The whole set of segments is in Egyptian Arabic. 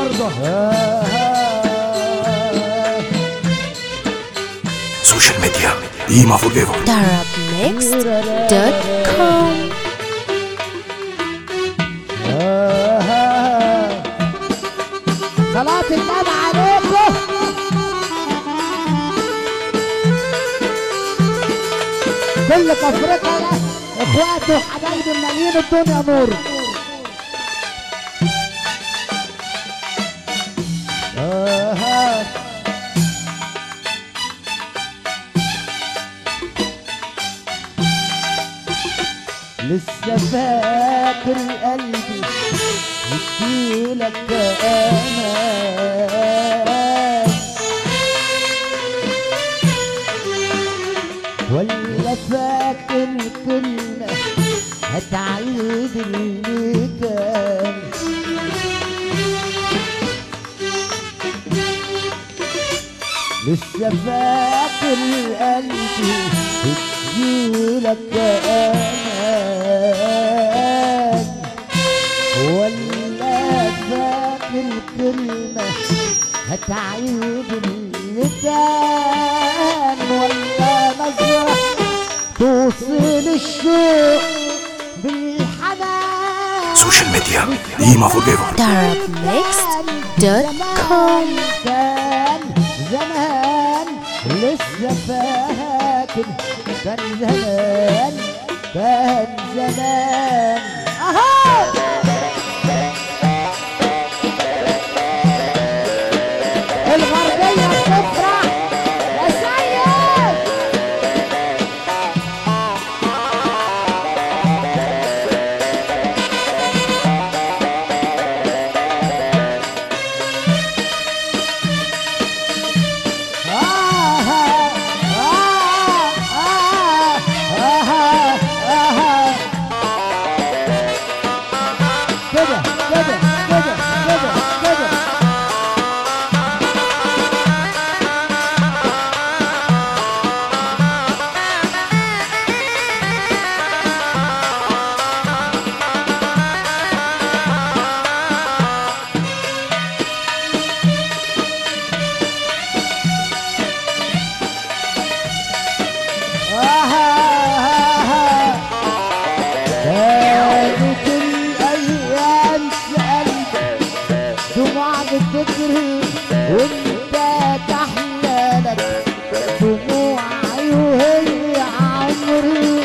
النهارده سوشيال ميديا ديما فور ايفر darabmixed.com صلاة النبي عليكم كل افريقيا اخواتي وحبايبي مالين الدنيا نور آه. لسه فاكر قلبي يديلك امان ولا فاكر كلمة هتعيد اللي كان لسه فاكر قلبي يديلك امان ولا فاكر كلمة هتعيد اللي كان ولا نظرة توصل الشوق بالحنان سوشيال ميديا ديما فور ايفر darabmixed.com كان زمان لسه فاكر كان زمان كان زمان اهو الغربية بتفرح يا سيد كده كده كده كده كده كانت الايام سألت دموع بتجري وانت تحلالك دموعي وهي عمري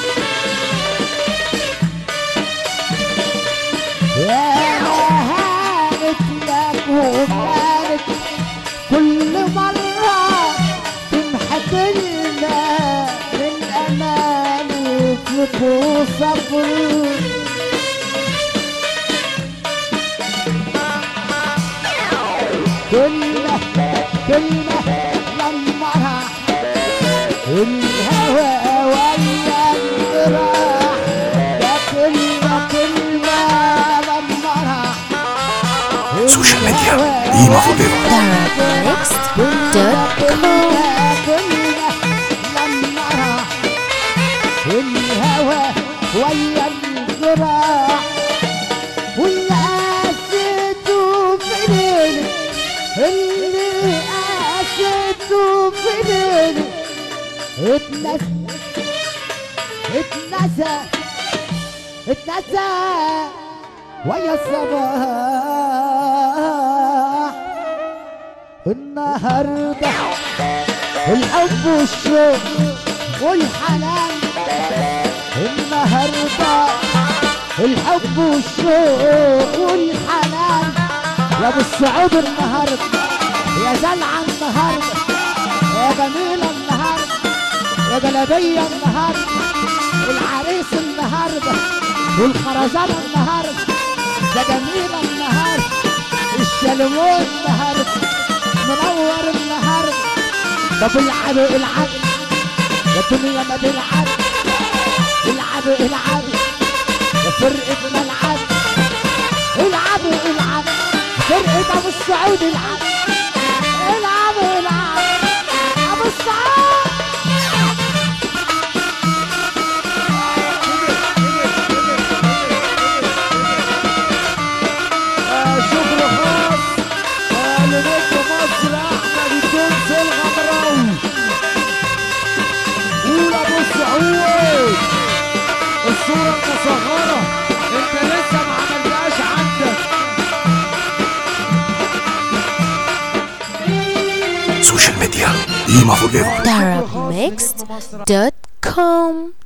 يا هانت لك وكانت كل مرة تمحى كلمة من أماني فيك وصبري كلمة كلمة لما راح الهوى ويا الجراح ده كلمة كلمة لما راح سوشيال ميديا ديما فور ايفر darabmixed.com الهوى ويا الزراع واللي قاسيته في ليلي اللي قاسيته في ليلي اتنسى اتنسى اتنسى ويا الصباح النهارده الحب والشوق والحنان النهارده الحب والشوق والحنان يا ابو السعود النهارده يا زلعه النهارده يا جميله النهارده يا جلبيه النهارده العريس النهارده والخرزانه النهارده يا جميله النهارده الشلمون النهارده منور النهارده طب العبوا العبوا يا الدنيا ما تلعب العبوا العبوا يا فرقة ملعب العبوا العبوا فرقة ابو السعود العب العبوا العبوا ابو السعود آه، شكر خاص داوود الصورة المصغرة انت لسه ما عملتهاش عندك سوشيال ميديا ديما فور ايفر Arabmixed.com